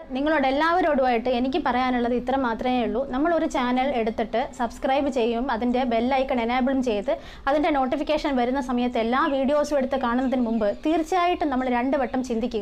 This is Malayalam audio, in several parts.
നിങ്ങളോട് എല്ലാവരോടുമായിട്ട് എനിക്ക് പറയാനുള്ളത് ഇത്ര മാത്രമേ ഉള്ളൂ നമ്മളൊരു ചാനൽ എടുത്തിട്ട് സബ്സ്ക്രൈബ് ചെയ്യും അതിൻ്റെ ബെല്ലൈക്കൺ എനേബിളും ചെയ്ത് അതിൻ്റെ നോട്ടിഫിക്കേഷൻ വരുന്ന സമയത്ത് എല്ലാ വീഡിയോസും എടുത്ത് കാണുന്നതിന് മുമ്പ് തീർച്ചയായിട്ടും നമ്മൾ രണ്ട് വട്ടം ചിന്തിക്കുക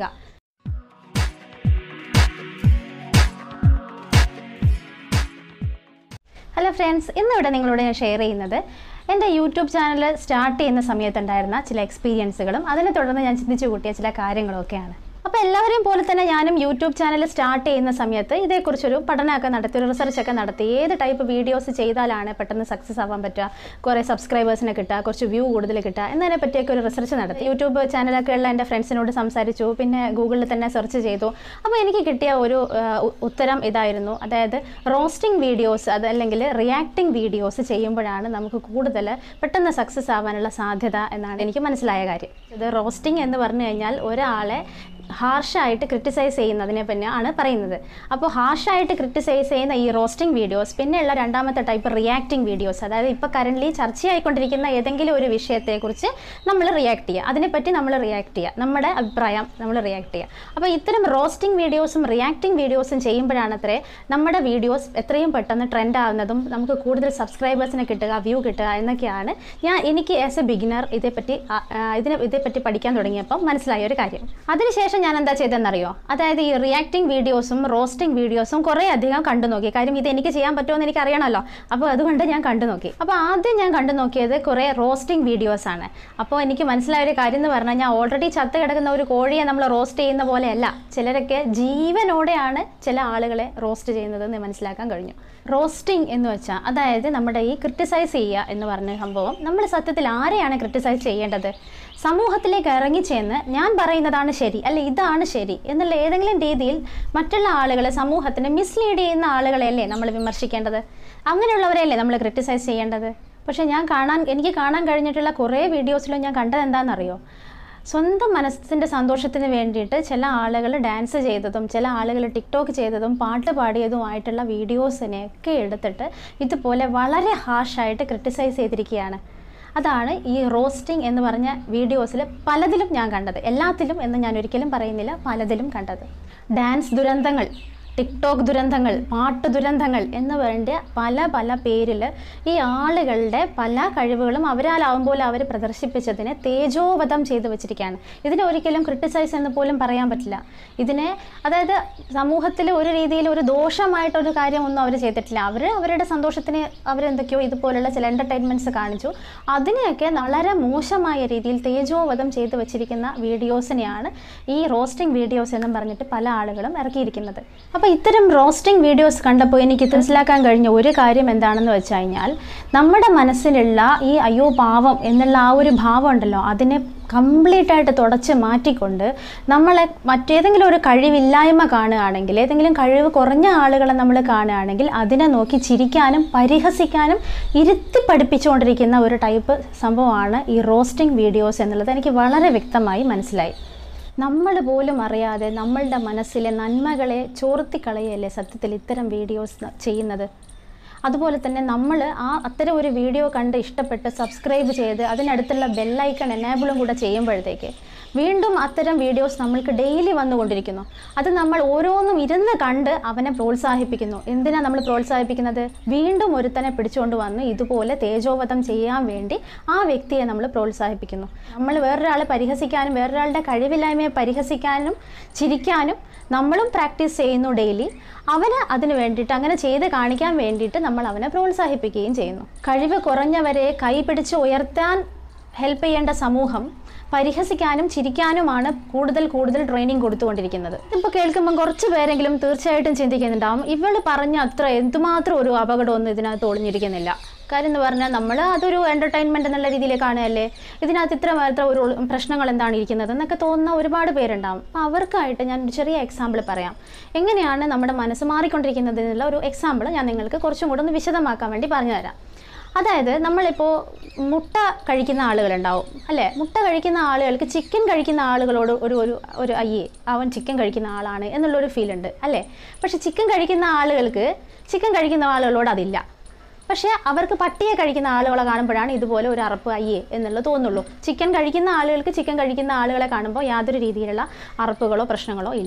ഹലോ ഫ്രണ്ട്സ് ഇന്നിവിടെ നിങ്ങളോട് ഞാൻ ഷെയർ ചെയ്യുന്നത് എൻ്റെ യൂട്യൂബ് ചാനൽ സ്റ്റാർട്ട് ചെയ്യുന്ന സമയത്തുണ്ടായിരുന്ന ചില എക്സ്പീരിയൻസുകളും അതിനെ തുടർന്ന് ഞാൻ ചിന്തിച്ചു കൂട്ടിയ ചില കാര്യങ്ങളൊക്കെയാണ് അപ്പോൾ എല്ലാവരെയും പോലെ തന്നെ ഞാനും യൂട്യൂബ് ചാനൽ സ്റ്റാർട്ട് ചെയ്യുന്ന സമയത്ത് ഇതേക്കുറിച്ചൊരു പഠനമൊക്കെ നടത്തി ഒരു റിസർച്ചൊക്കെ നടത്തി ഏത് ടൈപ്പ് വീഡിയോസ് ചെയ്താലാണ് പെട്ടെന്ന് സക്സസ് ആവാൻ പറ്റുക കുറേ സബ്സ്ക്രൈബേഴ്സിനെ കിട്ടുക കുറച്ച് വ്യൂ കൂടുതൽ കിട്ടുക എന്നതിനെ പറ്റിയൊക്കെ ഒരു റിസർച്ച് നടത്തി യൂട്യൂബ് ചാനലൊക്കെ ഉള്ള എൻ്റെ ഫ്രണ്ട്സിനോട് സംസാരിച്ചു പിന്നെ ഗൂഗിളിൽ തന്നെ സെർച്ച് ചെയ്തു അപ്പോൾ എനിക്ക് കിട്ടിയ ഒരു ആ, ഉ- ഉത്തരം ഇതായിരുന്നു അതായത് റോസ്റ്റിംഗ് വീഡിയോസ് അതല്ലെങ്കിൽ റിയാക്ടിംഗ് വീഡിയോസ് ചെയ്യുമ്പോഴാണ് നമുക്ക് കൂടുതൽ പെട്ടെന്ന് സക്സസ് ആവാനുള്ള സാധ്യത എന്നാണ് എനിക്ക് മനസ്സിലായ കാര്യം ഇത് റോസ്റ്റിംഗ് എന്ന് പറഞ്ഞു കഴിഞ്ഞാൽ ഒരാളെ ഹാർഷായിട്ട് ക്രിട്ടിസൈസ് ചെയ്യുന്നതിനെ തന്നെയാണ് പറയുന്നത് അപ്പോൾ ഹാർഷായിട്ട് ക്രിട്ടിസൈസ് ചെയ്യുന്ന ഈ റോസ്റ്റിംഗ് വീഡിയോസ് പിന്നെയുള്ള രണ്ടാമത്തെ ടൈപ്പ് റിയാക്ടിംഗ് വീഡിയോസ് അതായത് ഇപ്പോൾ കറൻ്റ്ലി ചർച്ചയായിക്കൊണ്ടിരിക്കുന്ന ഏതെങ്കിലും ഒരു വിഷയത്തെക്കുറിച്ച് നമ്മൾ റിയാക്ട് ചെയ്യുക അതിനെപ്പറ്റി നമ്മൾ റിയാക്ട് ചെയ്യുക നമ്മുടെ അഭിപ്രായം നമ്മൾ റിയാക്ട് ചെയ്യുക അപ്പോൾ ഇത്തരം റോസ്റ്റിംഗ് വീഡിയോസും റിയാക്ടിംഗ് വീഡിയോസും ചെയ്യുമ്പോഴാണത്രേ നമ്മുടെ വീഡിയോസ് എത്രയും പെട്ടെന്ന് ട്രെൻഡ് ആവുന്നതും നമുക്ക് കൂടുതൽ സബ്സ്ക്രൈബേഴ്സിനെ കിട്ടുക വ്യൂ കിട്ടുക എന്നൊക്കെയാണ് ഞാൻ എനിക്ക് ആസ് എ ബിഗിനർ ഇതേപ്പറ്റി ആ, ആ, ഇതിനെ ഇതേപ്പറ്റി പഠിക്കാൻ തുടങ്ങിയപ്പോൾ മനസ്സിലായ ഒരു കാര്യം അതിനുശേഷം ഞാൻ എന്താ ചെയ്തതെന്നറിയോ അതായത് ഈ റിയാക്ടിംഗ് വീഡിയോസും റോസ്റ്റിംഗ് വീഡിയോസും കുറേ അധികം കണ്ടു നോക്കി കാര്യം ഇത് എനിക്ക് ചെയ്യാൻ പറ്റുമോ എന്ന് എനിക്ക് അറിയണമല്ലോ അപ്പോൾ അതുകൊണ്ട് ഞാൻ കണ്ടു നോക്കി അപ്പോൾ ആദ്യം ഞാൻ കണ്ടു നോക്കിയത് കുറേ റോസ്റ്റിംഗ് വീഡിയോസ് ആണ് അപ്പോൾ എനിക്ക് മനസ്സിലായ ഒരു കാര്യം എന്ന് പറഞ്ഞാൽ ഞാൻ ഓൾറെഡി ചത്ത് കിടക്കുന്ന ഒരു കോഴിയെ നമ്മൾ റോസ്റ്റ് ചെയ്യുന്ന പോലെയല്ല ചിലരൊക്കെ ജീവനോടെയാണ് ചില ആളുകളെ റോസ്റ്റ് ചെയ്യുന്നത് എന്ന് മനസ്സിലാക്കാൻ കഴിഞ്ഞു റോസ്റ്റിംഗ് എന്ന് വെച്ചാൽ അതായത് നമ്മുടെ ഈ ക്രിട്ടിസൈസ് ചെയ്യുക എന്ന് പറഞ്ഞ സംഭവം നമ്മൾ സത്യത്തിൽ ആരെയാണ് ക്രിട്ടിസൈസ് ചെയ്യേണ്ടത് സമൂഹത്തിലേക്ക് ഇറങ്ങിച്ചെന്ന് ഞാൻ പറയുന്നതാണ് ശരി അല്ലെ ഇതാണ് ശരി എന്നുള്ള ഏതെങ്കിലും രീതിയിൽ മറ്റുള്ള ആളുകളെ സമൂഹത്തിനെ മിസ്ലീഡ് ചെയ്യുന്ന ആളുകളെയല്ലേ നമ്മൾ വിമർശിക്കേണ്ടത് അങ്ങനെയുള്ളവരെയല്ലേ നമ്മൾ ക്രിട്ടിസൈസ് ചെയ്യേണ്ടത് പക്ഷേ ഞാൻ കാണാൻ എനിക്ക് കാണാൻ കഴിഞ്ഞിട്ടുള്ള കുറേ വീഡിയോസിലും ഞാൻ കണ്ടത് എന്താണെന്നറിയോ സ്വന്തം മനസ്സിൻ്റെ സന്തോഷത്തിന് വേണ്ടിയിട്ട് ചില ആളുകൾ ഡാൻസ് ചെയ്തതും ചില ആളുകൾ ടിക്ടോക്ക് ചെയ്തതും പാട്ട് പാടിയതുമായിട്ടുള്ള വീഡിയോസിനെയൊക്കെ എടുത്തിട്ട് ഇതുപോലെ വളരെ ഹാർഷായിട്ട് ക്രിട്ടിസൈസ് ചെയ്തിരിക്കുകയാണ് അതാണ് ഈ റോസ്റ്റിംഗ് എന്ന് പറഞ്ഞ വീഡിയോസിൽ പലതിലും ഞാൻ കണ്ടത് എല്ലാത്തിലും എന്ന് ഞാൻ ഒരിക്കലും പറയുന്നില്ല പലതിലും കണ്ടത് ഡാൻസ് ദുരന്തങ്ങൾ ടിക്ടോക്ക് ദുരന്തങ്ങൾ പാട്ട് ദുരന്തങ്ങൾ എന്ന് വേണ്ട പല പല പേരിൽ ഈ ആളുകളുടെ പല കഴിവുകളും അവരാലാവുമ്പോൾ അവർ പ്രദർശിപ്പിച്ചതിനെ തേജോവധം ചെയ്തു വെച്ചിരിക്കുകയാണ് ഇതിനെ ഒരിക്കലും ക്രിട്ടിസൈസ് എന്ന് പോലും പറയാൻ പറ്റില്ല ഇതിനെ അതായത് സമൂഹത്തിൽ ഒരു രീതിയിൽ ഒരു ദോഷമായിട്ടൊരു കാര്യമൊന്നും അവർ ചെയ്തിട്ടില്ല അവർ അവരുടെ സന്തോഷത്തിന് അവരെന്തൊക്കെയോ ഇതുപോലുള്ള ചില എൻ്റർടൈൻമെൻറ്റ്സ് കാണിച്ചു അതിനെയൊക്കെ വളരെ മോശമായ രീതിയിൽ തേജോവധം ചെയ്തു വെച്ചിരിക്കുന്ന വീഡിയോസിനെയാണ് ഈ റോസ്റ്റിംഗ് വീഡിയോസ് എന്നും പറഞ്ഞിട്ട് പല ആളുകളും ഇറക്കിയിരിക്കുന്നത് അപ്പോൾ ഇത്തരം റോസ്റ്റിംഗ് വീഡിയോസ് കണ്ടപ്പോൾ എനിക്ക് മനസ്സിലാക്കാൻ കഴിഞ്ഞ ഒരു കാര്യം എന്താണെന്ന് വെച്ച് കഴിഞ്ഞാൽ നമ്മുടെ മനസ്സിലുള്ള ഈ അയ്യോ പാവം എന്നുള്ള ആ ഒരു ഭാവം ഉണ്ടല്ലോ അതിനെ കംപ്ലീറ്റ് ആയിട്ട് തുടച്ച് മാറ്റിക്കൊണ്ട് നമ്മളെ മറ്റേതെങ്കിലും ഒരു കഴിവില്ലായ്മ കാണുകയാണെങ്കിൽ ഏതെങ്കിലും കഴിവ് കുറഞ്ഞ ആളുകളെ നമ്മൾ കാണുകയാണെങ്കിൽ അതിനെ നോക്കി ചിരിക്കാനും പരിഹസിക്കാനും ഇരുത്തി പഠിപ്പിച്ചുകൊണ്ടിരിക്കുന്ന ഒരു ടൈപ്പ് സംഭവമാണ് ഈ റോസ്റ്റിംഗ് വീഡിയോസ് എന്നുള്ളത് എനിക്ക് വളരെ വ്യക്തമായി മനസ്സിലായി നമ്മൾ പോലും അറിയാതെ നമ്മളുടെ മനസ്സിലെ നന്മകളെ ചോർത്തിക്കളയല്ലേ സത്യത്തിൽ ഇത്തരം വീഡിയോസ് ചെയ്യുന്നത് അതുപോലെ തന്നെ നമ്മൾ ആ അത്തരം ഒരു വീഡിയോ കണ്ട് ഇഷ്ടപ്പെട്ട് സബ്സ്ക്രൈബ് ചെയ്ത് അതിനടുത്തുള്ള ബെല്ലൈക്കൺ എനേബിളും കൂടെ ചെയ്യുമ്പോഴത്തേക്ക് വീണ്ടും അത്തരം വീഡിയോസ് നമ്മൾക്ക് ഡെയിലി വന്നുകൊണ്ടിരിക്കുന്നു അത് നമ്മൾ ഓരോന്നും ഇരുന്ന് കണ്ട് അവനെ പ്രോത്സാഹിപ്പിക്കുന്നു എന്തിനാണ് നമ്മൾ പ്രോത്സാഹിപ്പിക്കുന്നത് വീണ്ടും ഒരുത്തനെ പിടിച്ചുകൊണ്ട് വന്ന് ഇതുപോലെ തേജോവധം ചെയ്യാൻ വേണ്ടി ആ വ്യക്തിയെ നമ്മൾ പ്രോത്സാഹിപ്പിക്കുന്നു നമ്മൾ വേറൊരാളെ പരിഹസിക്കാനും വേറൊരാളുടെ കഴിവില്ലായ്മയെ പരിഹസിക്കാനും ചിരിക്കാനും നമ്മളും പ്രാക്ടീസ് ചെയ്യുന്നു ഡെയിലി അവന് അതിന് വേണ്ടിയിട്ട് അങ്ങനെ ചെയ്ത് കാണിക്കാൻ വേണ്ടിയിട്ട് നമ്മൾ അവനെ പ്രോത്സാഹിപ്പിക്കുകയും ചെയ്യുന്നു കഴിവ് കുറഞ്ഞവരെ കൈപിടിച്ച് ഉയർത്താൻ ഹെൽപ്പ് ചെയ്യേണ്ട സമൂഹം പരിഹസിക്കാനും ചിരിക്കാനുമാണ് കൂടുതൽ കൂടുതൽ ട്രെയിനിങ് കൊടുത്തുകൊണ്ടിരിക്കുന്നത് ഇപ്പോൾ കേൾക്കുമ്പോൾ കുറച്ച് പേരെങ്കിലും തീർച്ചയായിട്ടും ചിന്തിക്കുന്നുണ്ടാവും ഇവൾ പറഞ്ഞ അത്ര എന്തുമാത്രം ഒരു അപകടമൊന്നും ഇതിനകത്ത് ഒളിഞ്ഞിരിക്കുന്നില്ല കാര്യം എന്ന് പറഞ്ഞാൽ നമ്മൾ അതൊരു എൻ്റർടൈൻമെൻറ്റ് എന്നുള്ള രീതിയിൽ കാണുകയല്ലേ ഇതിനകത്ത് ഇത്ര മാത്രം ഒരു ഉൾ- പ്രശ്നങ്ങൾ എന്താണ് ഇരിക്കുന്നത് എന്നൊക്കെ തോന്നുന്ന ഒരുപാട് പേരുണ്ടാവും അപ്പോൾ അവർക്കായിട്ട് ഞാൻ ഒരു ചെറിയ എക്സാമ്പിൾ പറയാം എങ്ങനെയാണ് നമ്മുടെ മനസ്സ് മാറിക്കൊണ്ടിരിക്കുന്നത് എന്നുള്ള ഒരു എക്സാമ്പിൾ ഞാൻ നിങ്ങൾക്ക് കുറച്ചും കൂടെ ഒന്ന് വിശദമാക്കാൻ വേണ്ടി പറഞ്ഞു തരാം അതായത് നമ്മളിപ്പോൾ മുട്ട കഴിക്കുന്ന ആളുകളുണ്ടാവും അല്ലേ മുട്ട കഴിക്കുന്ന ആളുകൾക്ക് ചിക്കൻ കഴിക്കുന്ന ആളുകളോട് ഒരു ഒരു ഒരു അയ്യേ അവൻ ചിക്കൻ കഴിക്കുന്ന ആളാണ് എന്നുള്ളൊരു ഫീൽ ഉണ്ട് അല്ലേ പക്ഷെ ചിക്കൻ കഴിക്കുന്ന ആളുകൾക്ക് ചിക്കൻ കഴിക്കുന്ന ആളുകളോട് അതില്ല പക്ഷേ അവർക്ക് പട്ടിയെ കഴിക്കുന്ന ആളുകളെ കാണുമ്പോഴാണ് ഇതുപോലെ ഒരു അറപ്പ് അയ്യേ എന്നുള്ളത് തോന്നുള്ളൂ ചിക്കൻ കഴിക്കുന്ന ആളുകൾക്ക് ചിക്കൻ കഴിക്കുന്ന ആളുകളെ കാണുമ്പോൾ യാതൊരു രീതിയിലുള്ള അറപ്പുകളോ പ്രശ്നങ്ങളോ ഇല്ല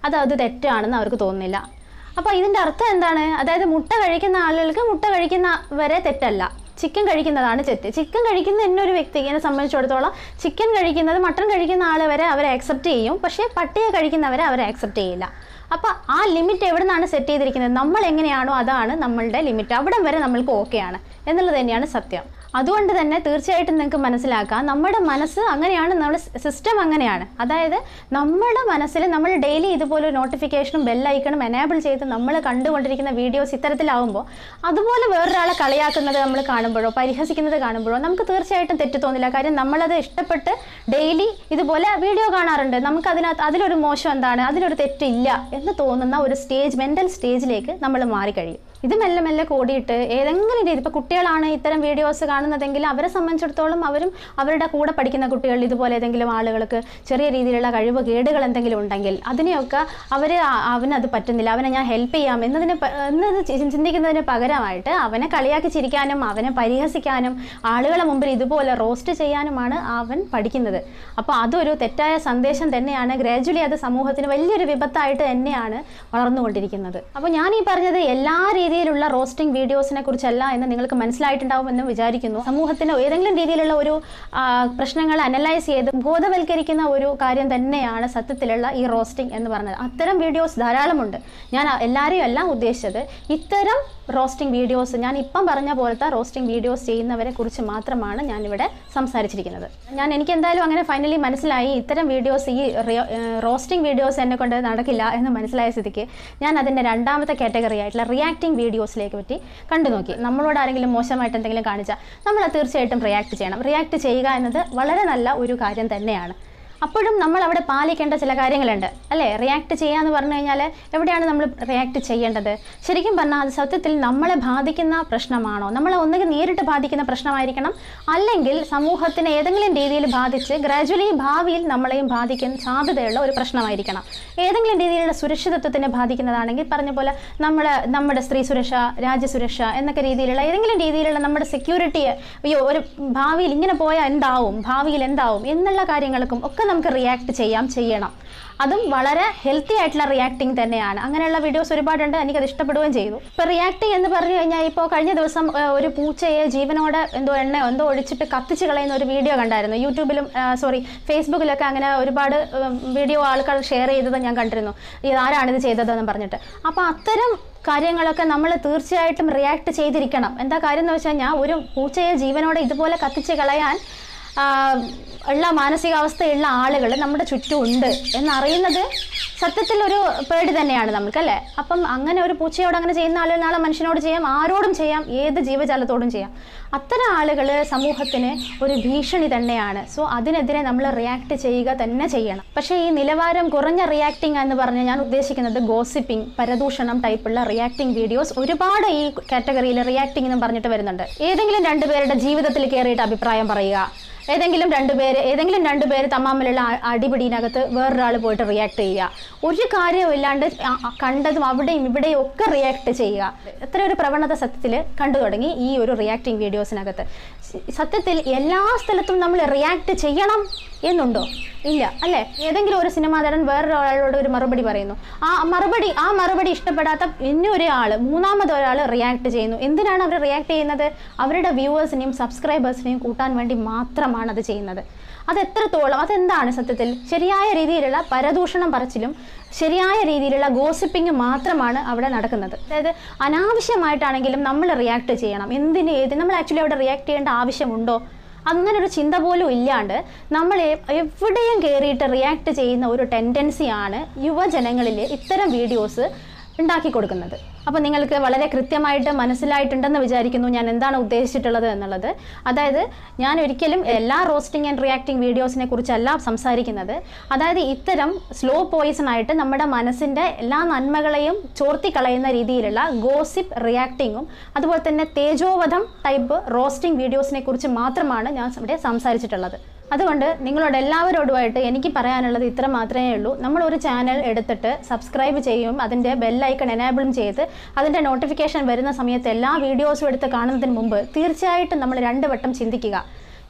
അത് അത് തെറ്റാണെന്ന് അവർക്ക് തോന്നുന്നില്ല അപ്പോൾ ഇതിൻ്റെ അർത്ഥം എന്താണ് അതായത് മുട്ട കഴിക്കുന്ന ആളുകൾക്ക് മുട്ട കഴിക്കുന്ന വരെ തെറ്റല്ല ചിക്കൻ കഴിക്കുന്നതാണ് തെറ്റ് ചിക്കൻ കഴിക്കുന്ന എന്നൊരു വ്യക്തിയെ സംബന്ധിച്ചിടത്തോളം ചിക്കൻ കഴിക്കുന്നത് മട്ടൺ കഴിക്കുന്ന ആൾ വരെ അവരെ അക്സെപ്റ്റ് ചെയ്യും പക്ഷേ പട്ടിയെ കഴിക്കുന്നവരെ അവരെ അക്സെപ്റ്റ് ചെയ്യില്ല അപ്പോൾ ആ ലിമിറ്റ് എവിടെ നിന്നാണ് സെറ്റ് ചെയ്തിരിക്കുന്നത് നമ്മൾ എങ്ങനെയാണോ അതാണ് നമ്മളുടെ ലിമിറ്റ് അവിടം വരെ നമ്മൾക്ക് ഓക്കെയാണ് എന്നുള്ളത് തന്നെയാണ് സത്യം അതുകൊണ്ട് തന്നെ തീർച്ചയായിട്ടും നിങ്ങൾക്ക് മനസ്സിലാക്കാം നമ്മുടെ മനസ്സ് അങ്ങനെയാണ് നമ്മുടെ സിസ്റ്റം അങ്ങനെയാണ് അതായത് നമ്മുടെ മനസ്സിൽ നമ്മൾ ഡെയിലി ഇതുപോലെ നോട്ടിഫിക്കേഷനും ബെല്ലൈക്കണും എനേബിൾ ചെയ്ത് നമ്മൾ കണ്ടുകൊണ്ടിരിക്കുന്ന വീഡിയോസ് ഇത്തരത്തിലാവുമ്പോൾ അതുപോലെ വേറൊരാളെ കളിയാക്കുന്നത് നമ്മൾ കാണുമ്പോഴോ പരിഹസിക്കുന്നത് കാണുമ്പോഴോ നമുക്ക് തീർച്ചയായിട്ടും തെറ്റ് തോന്നില്ല കാര്യം നമ്മളത് ഇഷ്ടപ്പെട്ട് ഡെയിലി ഇതുപോലെ വീഡിയോ കാണാറുണ്ട് നമുക്ക് അതിനകത്ത് അതിലൊരു മോശം എന്താണ് അതിലൊരു തെറ്റില്ല എന്ന് തോന്നുന്ന ഒരു സ്റ്റേജ് മെൻ്റൽ സ്റ്റേജിലേക്ക് നമ്മൾ മാറിക്കഴിയും ഇത് മെല്ലെ മെല്ലെ കൂടിയിട്ട് ഏതെങ്കിലും രീതി ഇപ്പോൾ കുട്ടികളാണ് ഇത്തരം വീഡിയോസ് കാണുന്നതെങ്കിൽ അവരെ സംബന്ധിച്ചിടത്തോളം അവരും അവരുടെ കൂടെ പഠിക്കുന്ന കുട്ടികൾ ഇതുപോലെ ഏതെങ്കിലും ആളുകൾക്ക് ചെറിയ രീതിയിലുള്ള കഴിവ് കേടുകൾ എന്തെങ്കിലും ഉണ്ടെങ്കിൽ അതിനെയൊക്കെ അവർ അവനത് പറ്റുന്നില്ല അവനെ ഞാൻ ഹെൽപ്പ് ചെയ്യാം എന്നതിന് പ- എന്നത് ചി- ചിന്തിക്കുന്നതിന് പകരമായിട്ട് അവനെ കളിയാക്കി ചിരിക്കാനും അവനെ പരിഹസിക്കാനും ആളുകളെ മുമ്പിൽ ഇതുപോലെ റോസ്റ്റ് ചെയ്യാനുമാണ് അവൻ പഠിക്കുന്നത് അപ്പോൾ അതൊരു തെറ്റായ സന്ദേശം തന്നെയാണ് ഗ്രാജുവലി അത് സമൂഹത്തിന് വലിയൊരു വിപത്തായിട്ട് തന്നെയാണ് വളർന്നുകൊണ്ടിരിക്കുന്നത് അപ്പോൾ ഞാൻ ഈ പറഞ്ഞത് എല്ലാ രീതിയിലുള്ള റോസ്റ്റിംഗ് വീഡിയോസിനെ കുറിച്ചല്ല എന്ന് നിങ്ങൾക്ക് മനസ്സിലായിട്ടുണ്ടാവുമെന്ന് വിചാരിക്കുന്നു സമൂഹത്തിന് ഏതെങ്കിലും രീതിയിലുള്ള ഒരു ആ, പ്രശ്നങ്ങൾ അനലൈസ് ചെയ്ത് ബോധവൽക്കരിക്കുന്ന ഒരു കാര്യം തന്നെയാണ് സത്യത്തിലുള്ള ഈ റോസ്റ്റിംഗ് എന്ന് പറഞ്ഞത് അത്തരം വീഡിയോസ് ധാരാളമുണ്ട് ഞാൻ എല്ലാവരെയും അല്ല ഉദ്ദേശിച്ചത് ഇത്തരം റോസ്റ്റിംഗ് വീഡിയോസ് ഞാൻ ഇപ്പം പറഞ്ഞ പോലത്തെ റോസ്റ്റിംഗ് വീഡിയോസ് ചെയ്യുന്നവരെ കുറിച്ച് മാത്രമാണ് ഞാനിവിടെ സംസാരിച്ചിരിക്കുന്നത് ഞാൻ എനിക്ക് എന്തായാലും അങ്ങനെ ഫൈനലി മനസ്സിലായി ഇത്തരം വീഡിയോസ് ഈ റോസ്റ്റിംഗ് വീഡിയോസ് എന്നെ കൊണ്ട് നടക്കില്ല എന്ന് മനസ്സിലായ സ്ഥിതിക്ക് ഞാൻ അതിൻ്റെ രണ്ടാമത്തെ കാറ്റഗറി ആയിട്ടുള്ള റിയാക്ടിംഗ് വീഡിയോസിലേക്ക് പറ്റി കണ്ടു നോക്കി നമ്മളോട് ആരെങ്കിലും മോശമായിട്ട് എന്തെങ്കിലും കാണിച്ചാൽ നമ്മൾ അത് തീർച്ചയായിട്ടും റിയാക്ട് ചെയ്യണം റിയാക്ട് ചെയ്യുക എന്നത് വളരെ നല്ല ഒരു കാര്യം തന്നെയാണ് അപ്പോഴും നമ്മൾ അവിടെ പാലിക്കേണ്ട ചില കാര്യങ്ങളുണ്ട് അല്ലേ റിയാക്ട് ചെയ്യുക എന്ന് പറഞ്ഞു കഴിഞ്ഞാൽ എവിടെയാണ് നമ്മൾ റിയാക്ട് ചെയ്യേണ്ടത് ശരിക്കും പറഞ്ഞാൽ അത് സത്യത്തിൽ നമ്മളെ ബാധിക്കുന്ന പ്രശ്നമാണോ നമ്മളെ ഒന്നുകിൽ നേരിട്ട് ബാധിക്കുന്ന പ്രശ്നമായിരിക്കണം അല്ലെങ്കിൽ സമൂഹത്തിനെ ഏതെങ്കിലും രീതിയിൽ ബാധിച്ച് ഗ്രാജുവലി ഭാവിയിൽ നമ്മളെയും ബാധിക്കാൻ സാധ്യതയുള്ള ഒരു പ്രശ്നമായിരിക്കണം ഏതെങ്കിലും രീതിയിലുള്ള സുരക്ഷിതത്വത്തിനെ ബാധിക്കുന്നതാണെങ്കിൽ പറഞ്ഞ പോലെ നമ്മൾ നമ്മുടെ സ്ത്രീ സുരക്ഷ രാജ്യസുരക്ഷ എന്നൊക്കെ രീതിയിലുള്ള ഏതെങ്കിലും രീതിയിലുള്ള നമ്മുടെ സെക്യൂരിറ്റിയെ അയ്യോ ഒരു ഭാവിയിൽ ഇങ്ങനെ പോയാൽ എന്താവും ഭാവിയിൽ എന്താവും എന്നുള്ള കാര്യങ്ങൾക്കും ഒക്കെ നമുക്ക് റിയാക്ട് ചെയ്യാം ചെയ്യണം അതും വളരെ ഹെൽത്തി ആയിട്ടുള്ള റിയാക്ടിങ് തന്നെയാണ് അങ്ങനെയുള്ള വീഡിയോസ് ഒരുപാടുണ്ട് എനിക്കത് ഇഷ്ടപ്പെടുകയും ചെയ്തു ഇപ്പോൾ റിയാക്ടിങ് എന്ന് പറഞ്ഞു കഴിഞ്ഞാൽ ഇപ്പോൾ കഴിഞ്ഞ ദിവസം ആ, ഒരു പൂച്ചയെ ജീവനോടെ എന്തോ എണ്ണയോ എന്തോ ഒഴിച്ചിട്ട് കത്തിച്ച് കളയുന്ന ഒരു വീഡിയോ കണ്ടായിരുന്നു യൂട്യൂബിലും സോറി ഫേസ്ബുക്കിലൊക്കെ അങ്ങനെ ഒരുപാട് വീഡിയോ ആൾക്കാർ ഷെയർ ചെയ്തത് ഞാൻ കണ്ടിരുന്നു ഇത് ആരാണിത് ചെയ്തതെന്ന് പറഞ്ഞിട്ട് അപ്പോൾ അത്തരം കാര്യങ്ങളൊക്കെ നമ്മൾ തീർച്ചയായിട്ടും റിയാക്ട് ചെയ്തിരിക്കണം എന്താ കാര്യം എന്ന് വെച്ചാൽ ഞാൻ ഒരു പൂച്ചയെ ജീവനോടെ ഇതുപോലെ കത്തിച്ച് കളയാൻ ആ, ഉള്ള മാനസികാവസ്ഥയുള്ള ആളുകൾ നമ്മുടെ ചുറ്റും ഉണ്ട് എന്നറിയുന്നത് സത്യത്തിൽ ഒരു പേടി തന്നെയാണ് നമുക്ക് അല്ലേ അപ്പം അങ്ങനെ ഒരു പൂച്ചയോട് അങ്ങനെ ചെയ്യുന്ന ആളുകൾ നാളെ മനുഷ്യനോട് ചെയ്യാം ആരോടും ചെയ്യാം ഏത് ജീവജാലത്തോടും ചെയ്യാം അത്തരം ആളുകൾ സമൂഹത്തിന് ഒരു ഭീഷണി തന്നെയാണ് സോ അതിനെതിരെ നമ്മൾ റിയാക്ട് ചെയ്യുക തന്നെ ചെയ്യണം പക്ഷേ ഈ നിലവാരം കുറഞ്ഞ റിയാക്ടിങ് എന്ന് പറഞ്ഞ് ഞാൻ ഉദ്ദേശിക്കുന്നത് ഗോസിപ്പിംഗ് പരദൂഷണം ടൈപ്പുള്ള റിയാക്ടിങ് വീഡിയോസ് ഒരുപാട് ഈ കാറ്റഗറിയിൽ റിയാക്ടിംഗ് എന്ന് പറഞ്ഞിട്ട് വരുന്നുണ്ട് ഏതെങ്കിലും രണ്ടുപേരുടെ ജീവിതത്തിൽ കയറിയിട്ട് അഭിപ്രായം പറയുക ഏതെങ്കിലും രണ്ടുപേര് ഏതെങ്കിലും രണ്ടുപേര് തമ്മാമിലുള്ള ആ- അടിപിടിയിനകത്ത് വേറൊരാൾ പോയിട്ട് റിയാക്ട് ചെയ്യുക ഒരു കാര്യവും ഇല്ലാണ്ട് ആ- ആ കണ്ടതും അവിടെയും ഇവിടെയും ഒക്കെ റിയാക്ട് ചെയ്യുക എത്ര ഒരു പ്രവണത സത്യത്തിൽ കണ്ടു തുടങ്ങി ഈ ഒരു റിയാക്ടിങ് വീഡിയോസിനകത്ത് സ- സത്യത്തിൽ എല്ലാ സ്ഥലത്തും നമ്മൾ റിയാക്ട് ചെയ്യണം എന്നുണ്ടോ ഇല്ല അല്ലേ ഏതെങ്കിലും ഒരു സിനിമാ നടൻ വേറൊരാളോട് ഒരു മറുപടി പറയുന്നു ആ മറുപടി ആ മറുപടി ഇഷ്ടപ്പെടാത്ത ഇന്നൊരാൾ മൂന്നാമത് ഒരാൾ റിയാക്ട് ചെയ്യുന്നു എന്തിനാണ് അവർ റിയാക്ട് ചെയ്യുന്നത് അവരുടെ വ്യൂവേഴ്സിനെയും സബ്സ്ക്രൈബേഴ്സിനെയും കൂട്ടാൻ വേണ്ടി മാത്രമാണ് അത് ചെയ്യുന്നത് അത് എത്രത്തോളം അതെന്താണ് സത്യത്തിൽ ശരിയായ രീതിയിലുള്ള പരദൂഷണം പറച്ചിലും ശരിയായ രീതിയിലുള്ള ഗോസിപ്പിംഗ് മാത്രമാണ് അവിടെ നടക്കുന്നത് അതായത് അനാവശ്യമായിട്ടാണെങ്കിലും നമ്മൾ റിയാക്ട് ചെയ്യണം എന്തിന് ഏത് നമ്മൾ ആക്ച്വലി അവിടെ റിയാക്ട് ചെയ്യേണ്ട ആവശ്യമുണ്ടോ അങ്ങനെ ഒരു ചിന്ത പോലും ഇല്ലാണ്ട് നമ്മൾ എ- എവിടെയും കയറിയിട്ട് റിയാക്ട് ചെയ്യുന്ന ഒരു ടെൻഡൻസിയാണ് യുവജനങ്ങളിൽ ഇത്തരം വീഡിയോസ് ഉണ്ടാക്കി കൊടുക്കുന്നത് അപ്പോൾ നിങ്ങൾക്ക് വളരെ കൃത്യമായിട്ട് മനസ്സിലായിട്ടുണ്ടെന്ന് വിചാരിക്കുന്നു ഞാൻ എന്താണ് ഉദ്ദേശിച്ചിട്ടുള്ളത് എന്നുള്ളത് അതായത് ഞാൻ ഒരിക്കലും എല്ലാ റോസ്റ്റിംഗ് ആൻഡ് റിയാക്ടിംഗ് വീഡിയോസിനെ കുറിച്ചല്ല സംസാരിക്കുന്നത് അതായത് ഇത്തരം സ്ലോ പോയിസൺ ആയിട്ട് നമ്മുടെ മനസ്സിൻ്റെ എല്ലാ നന്മകളെയും ചോർത്തിക്കളയുന്ന രീതിയിലുള്ള ഗോസിപ്പ് റിയാക്ടിങ്ങും അതുപോലെ തന്നെ തേജോവധം ടൈപ്പ് റോസ്റ്റിംഗ് വീഡിയോസിനെ കുറിച്ച് മാത്രമാണ് ഞാൻ ഇവിടെ സംസാരിച്ചിട്ടുള്ളത് അതുകൊണ്ട് നിങ്ങളോട് എല്ലാവരോടുമായിട്ട് എനിക്ക് പറയാനുള്ളത് ഇത്ര മാത്രമേ ഉള്ളൂ നമ്മൾ ഒരു ചാനൽ എടുത്തിട്ട് സബ്സ്ക്രൈബ് ചെയ്യും അതിൻ്റെ ബെല്ലൈക്കൺ എനേബിളും ചെയ്ത് അതിൻ്റെ നോട്ടിഫിക്കേഷൻ വരുന്ന സമയത്ത് എല്ലാ വീഡിയോസും എടുത്ത് കാണുന്നതിന് മുമ്പ് തീർച്ചയായിട്ടും നമ്മൾ രണ്ട് വട്ടം ചിന്തിക്കുക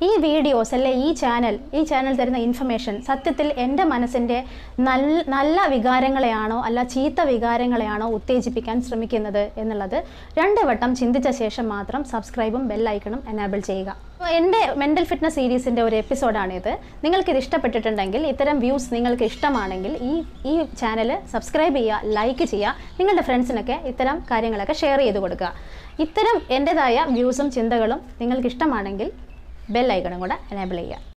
ഈ വീഡിയോസ് അല്ലെ ഈ ചാനൽ ഈ ചാനൽ തരുന്ന ഇൻഫർമേഷൻ സത്യത്തിൽ എൻ്റെ മനസ്സിൻ്റെ നല്ല നല്ല വികാരങ്ങളെയാണോ അല്ല ചീത്ത വികാരങ്ങളെയാണോ ഉത്തേജിപ്പിക്കാൻ ശ്രമിക്കുന്നത് എന്നുള്ളത് രണ്ട് വട്ടം ചിന്തിച്ച ശേഷം മാത്രം സബ്സ്ക്രൈബും ബെല്ലൈക്കണും എനാബിൾ ചെയ്യുക അപ്പോൾ എൻ്റെ മെൻ്റൽ ഫിറ്റ്നസ് സീരീസിൻ്റെ ഒരു എപ്പിസോഡാണിത് നിങ്ങൾക്കിത് ഇഷ്ടപ്പെട്ടിട്ടുണ്ടെങ്കിൽ ഇത്തരം വ്യൂസ് നിങ്ങൾക്ക് ഇഷ്ടമാണെങ്കിൽ ഈ ഈ ചാനൽ സബ്സ്ക്രൈബ് ചെയ്യുക ലൈക്ക് ചെയ്യുക നിങ്ങളുടെ ഫ്രണ്ട്സിനൊക്കെ ഇത്തരം കാര്യങ്ങളൊക്കെ ഷെയർ ചെയ്ത് കൊടുക്കുക ഇത്തരം എൻ്റെതായ വ്യൂസും ചിന്തകളും നിങ്ങൾക്ക് ഇഷ്ടമാണെങ്കിൽ ബെൽ ഐക്കണും കൂടെ എനേബിൾ ചെയ്യുക